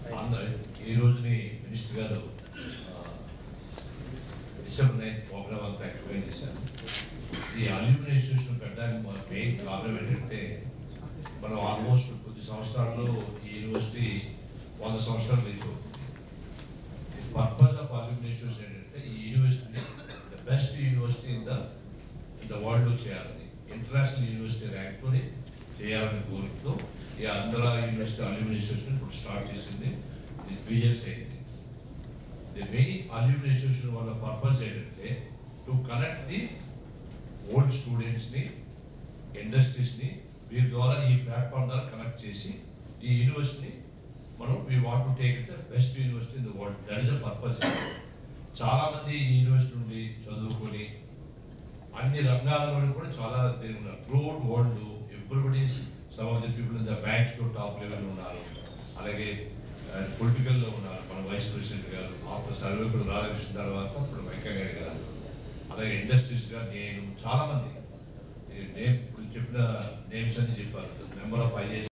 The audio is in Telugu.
ఆంధ్ర ఈ రోజుని మినిస్టర్ గారు ఆ, డిసెంబర్ నైన్త్ ప్రోగ్రామ్ అంతా ఎక్స్ప్లెయిన్ చేశారు ఈ అల్యూమిని ఇన్స్టిట్యూషన్ పెట్టడానికి మన మెయిన్ ప్రాబ్లం ఏంటంటే మనం ఆల్మోస్ట్ కొద్ది సంవత్సరాల్లో ఈ యూనివర్సిటీ వంద సంవత్సరాలు రీచ్ అవుతుంది పర్పస్ ఆఫ్ అల్యూమిని ఇన్స్టిట్యూషన్ ఏంటంటే ఈ యూనివర్సిటీని the best university in the in the వరల్డ్లో చేయాలని ఇంటర్నేషనల్ యూనివర్సిటీ ర్యాంక్తోనే చేయాలని కోరికతో ఈ ఆంధ్ర యూనివర్సిటీ అల్యూమిని ఇన్స్టిట్యూషన్ ఇప్పుడు స్టార్ట్ చేసింది ఇది త్రీ ఇయర్స్ అయింది ది మెయిన్ అల్యూమిని ఇన్స్టిట్యూషన్ వల్ల పర్పస్ ఏంటంటే టు కనెక్ట్ ది ఓల్డ్ స్టూడెంట్స్ని ఇండస్ట్రీస్ని వీరి ద్వారా ఈ ప్లాట్ఫామ్ ద్వారా కనెక్ట్ చేసి ఈ యూనివర్సిటీని మనం we want to take it the best university in the world that is the purpose చాలా మంది ఈ యూనివర్సిటీ నుండి చదువుకొని అన్ని రంగాలలో కూడా చాలా ఉన్నారు throughout world everybody some of the people in the banks లో టాప్ లెవెల్ ఉన్నారు అలాగే పొలిటికల్లో ఉన్నారు మన వైస్ ప్రెసిడెంట్ గారు ఆఫ్టర్ సర్వేకుడు రాధాకృష్ణ తర్వాత ఇప్పుడు వెంకయ్య గారు గారు అలాగే ఇండస్ట్రీస్ గా నేను చాలా మంది ఈ నేమ్ ఇప్పుడు చెప్పిన నేమ్స్ అన్ని చెప్పారు మెంబర్ ఆఫ్ ఐఏఎస్